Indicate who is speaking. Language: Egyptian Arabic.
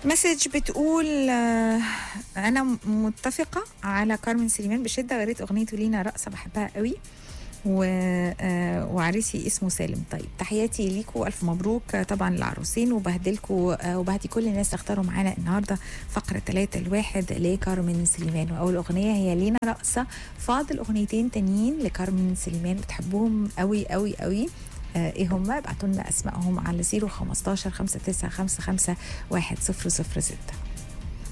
Speaker 1: مسج بتقول آه، انا م- متفقه على كارمن سليمان بشده وقريت اغنيته لينا رقصه بحبها قوي و... آه، وعريسي اسمه سالم طيب تحياتي ليكم الف مبروك آه، طبعا للعروسين وبهدلكم آه، وبهدي كل الناس اختاروا معانا النهارده فقره 3 الواحد لكارمن سليمان واول اغنيه هي لينا رقصه فاضل اغنيتين تانيين لكارمن سليمان بتحبوهم قوي قوي قوي آه، ايه هم ابعتوا لنا اسمائهم على 015 5955 1006